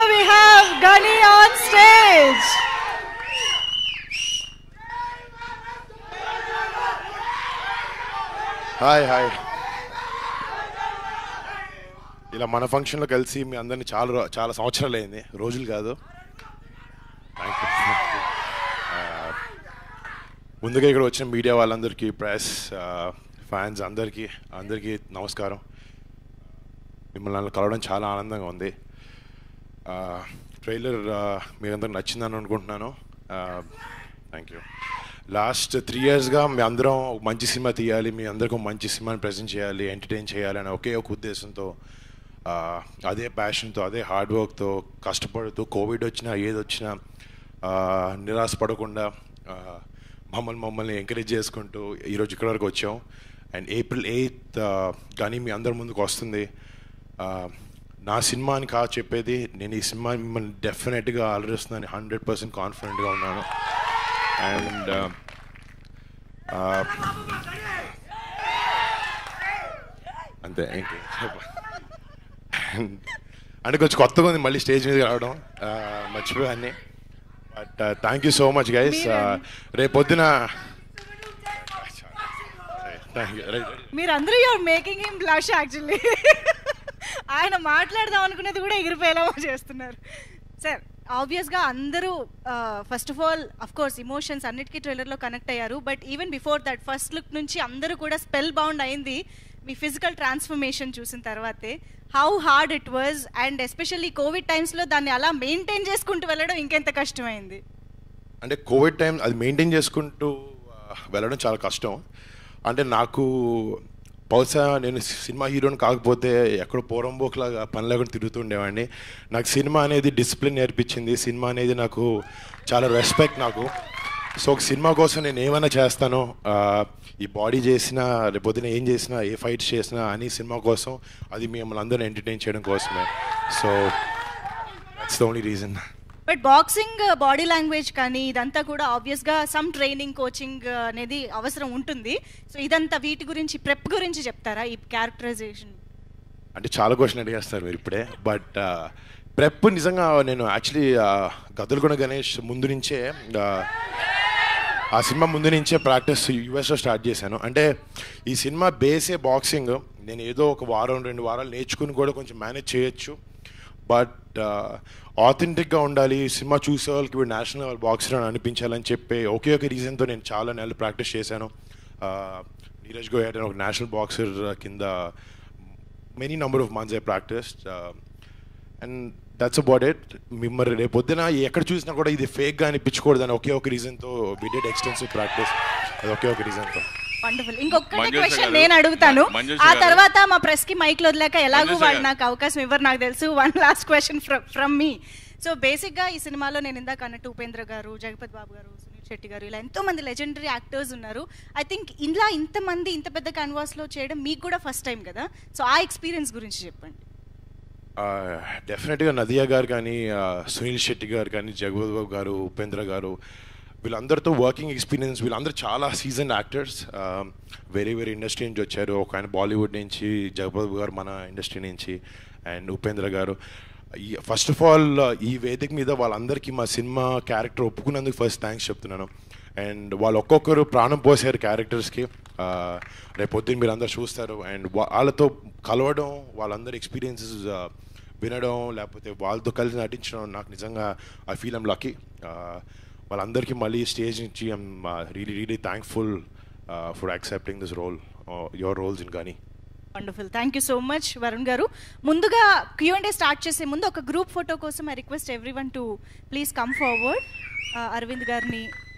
we have Gani on stage. Hi hi ఇలా మన ఫంక్షన్లో కలిసి మీ అందరిని చాలా రో- చాలా సంవత్సరాలు అయింది రోజులు కాదు థ్యాంక్ యూ ముందుగా ఇక్కడ వచ్చిన మీడియా వాళ్ళందరికీ ప్రెస్ ఫ్యాన్స్ అందరికీ అందరికీ నమస్కారం మిమ్మల్ని నన్ను కలవడం చాలా ఆనందంగా ఉంది ట్రైలర్ మీ అందరికి నచ్చిందని అనుకుంటున్నాను థ్యాంక్ యూ లాస్ట్ త్రీ ఇయర్స్గా మీ అందరం ఒక మంచి సినిమా తీయాలి మీ అందరికీ ఒక మంచి సినిమాని ప్రజెంట్ చేయాలి ఎంటర్టైన్ చేయాలి అనే ఒకే ఒక ఉద్దేశంతో ఆ, అదే ప్యాషన్తో అదే హార్డ్ వర్క్తో కష్టపడుతూ కోవిడ్ వచ్చినా ఏది వచ్చినా ఆ, నిరాశపడకుండా ఆ, మమ్మల్ని మమ్మల్ని ఎంకరేజ్ చేసుకుంటూ ఈరోజు ఇక్కడ వరకు వచ్చాం అండ్ ఏప్రిల్ ఎయిత్ కానీ మీ అందరి ముందుకు వస్తుంది ఆ, నా సినిమా అని కాదు చెప్పేది నేను ఈ సినిమా మిమ్మల్ని డెఫినెట్గా అలరిస్తున్నాను హండ్రెడ్ పర్సెంట్ కాన్ఫిడెంట్గా ఉన్నాను అండ్ అంతే ఇంకే అంటే కొంచెం కొత్తగా ఉంది మళ్ళీ స్టేజ్ మీద రావడం మర్చిపోయాన్ని but thank you so much guys రేపు పొద్దున థ్యాంక్ యూ రైట్ మీరందరూ you're making him blush actually ఆయన మాట్లాడదాం అనుకునేది కూడా ఎగిరిపోయేలా చేస్తున్నారు సార్ ఆబ్వియస్గా అందరూ first of all of course emotions అన్నిటికీ ట్రైలర్లో కనెక్ట్ అయ్యారు but even before that first look నుంచి అందరూ కూడా స్పెల్ బౌండ్ అయింది మీ ఫిజికల్ ట్రాన్స్ఫర్మేషన్ చూసిన తర్వాతే how hard it was and especially covid టైమ్స్లో దాన్ని అలా మెయింటైన్ చేసుకుంటూ వెళ్ళడం ఇంకెంత కష్టమైంది అంటే కోవిడ్ టైం అది మెయింటైన్ చేసుకుంటూ ఆ, వెళ్ళడం చాలా కష్టం అంటే నాకు బహుశా నేను సినిమా హీరోని కాకపోతే ఎక్కడో పోరంబోక్లాగా పని లేకుండా తిరుగుతుండేవాడిని నాకు సినిమా అనేది డిసిప్లిన్ నేర్పించింది సినిమా అనేది నాకు చాలా రెస్పెక్ట్ నాకు సో ఒక సినిమా కోసం నేను ఏమైనా చేస్తాను ఆ, ఈ బాడీ చేసినా రేపొద్దున ఏం చేసినా ఏ ఫైట్స్ చేసినా అని సినిమా కోసం అది మిమ్మల్ని అందరూ ఎంటర్టైన్ చేయడం కోసమే so that's the only reason but boxing body language కానీ ఇదంతా కూడా ఆబ్వియస్గా సమ్ ట్రైనింగ్ కోచింగ్ అనేది అవసరం ఉంటుంది సో ఇదంతా వీటి గురించి ప్రెప్ గురించి చెప్తారా ఈ క్యారెక్టరైజేషన్ అంటే చాలా క్వశ్చన్ అడిగేస్తారు మీరు ఇప్పుడే బట్ ప్రెప్ నిజంగా నేను యాక్చువల్లీ గదులుకొండ గణేష్ ముందు నుంచే ఆ, ఆ సినిమా ముందు నుంచే ప్రాక్టీస్ యూఎస్లో స్టార్ట్ చేశాను అంటే ఈ సినిమా బేసే బాక్సింగ్ నేను ఏదో ఒక వారం రెండు వారాలు నేర్చుకుని కూడా కొంచెం మేనేజ్ చేయొచ్చు బట్ ఆథెంటిక్గా ఉండాలి ఈ సినిమా చూసే వాళ్ళకి వీడు నేషనల్ లెవెల్ బాక్సర్ అని అనిపించాలని చెప్పి ఒకే ఒక రీజన్తో నేను చాలా నెలలు ప్రాక్టీస్ చేశాను ఆ, నీరజ్ గోయట్ అని ఒక నేషనల్ బాక్సర్ కింద many number of months I practice and that's about it మిమ్మల్ని రేపు పొద్దున ఎక్కడ చూసినా కూడా ఇది ఫేక్గా అనిపించకూడదు అని ఒకే ఒక రీజన్తో విడెడ్ ఎక్స్టెన్సివ్ ప్రాక్టీస్ అది ఒకే ఒక రీజన్తో వండర్ఫుల్ ఇంకొకటి మంజుష క్వశ్చన్ గారు, నేను అడుగుతాను మంజుష ఆ గారు. తర్వాత మా ప్రెస్ కి మైక్ వదిలేక ఎలాగో మంజుష వాళ్ళు గారు. నాకు అవకాశం ఇవ్వరు నాకు తెలుసు one last question from me so basic గా ఈ సినిమాలో నేను ఇందాక అన్నట్టు ఉపేంద్ర గారు జగపతి బాబు గారు సునీల్ శెట్టి గారు ఇలా ఎంతో మంది లెజెండరీ యాక్టర్స్ ఉన్నారు ఐ థింక్ ఇలా ఇంతమంది ఇంత పెద్ద canvas లో చేయడం మీకు కూడా ఫస్ట్ టైం కదా సో ఆ ఎక్స్పీరియన్స్ గురించి చెప్పండి డెఫినెట్గా నదియా గారు కానీ ఆ, సునీల్ శెట్టి గారు కానీ జగపతి బాబు గారు ఉపేంద్ర గారు వీళ్ళందరితో వర్కింగ్ ఎక్స్పీరియన్స్ వీళ్ళందరూ చాలా సీజన్ యాక్టర్స్ వేరే వేరే ఇండస్ట్రీ నుంచి వచ్చారు ఒక ఆయన బాలీవుడ్ నుంచి జగపతి బాబు గారు మన ఇండస్ట్రీ నుంచి అండ్ ఉపేంద్ర గారు ఈ ఫస్ట్ ఆఫ్ ఆల్ ఈ వేదిక మీద వాళ్ళందరికీ మా సినిమా క్యారెక్టర్ ఒప్పుకున్నందుకు ఫస్ట్ థ్యాంక్స్ చెప్తున్నాను అండ్ వాళ్ళు ఒక్కొక్కరు ప్రాణం పోసారు క్యారెక్టర్స్కి రేపు పొద్దున్న మీరు అందరు చూస్తారు అండ్ వాళ్ళతో కలవడం వాళ్ళందరి ఎక్స్పీరియన్సెస్ వినడం లేకపోతే వాళ్ళతో కలిసి నటించడం నాకు నిజంగా ఐ ఫీల్ ఐమ్ లక్కీ వాళ్ళందరికీ మళ్ళీ స్టేజ్ నుంచి I'm really really thankful for accepting this role your roles in కానీ wonderful thank you so much Varun గారు ముందుగా క్యూ అండ్ స్టార్ట్ చేసే ముందు ఒక గ్రూప్ ఫోటో కోసం I request everyone to please come forward Arvind గారిని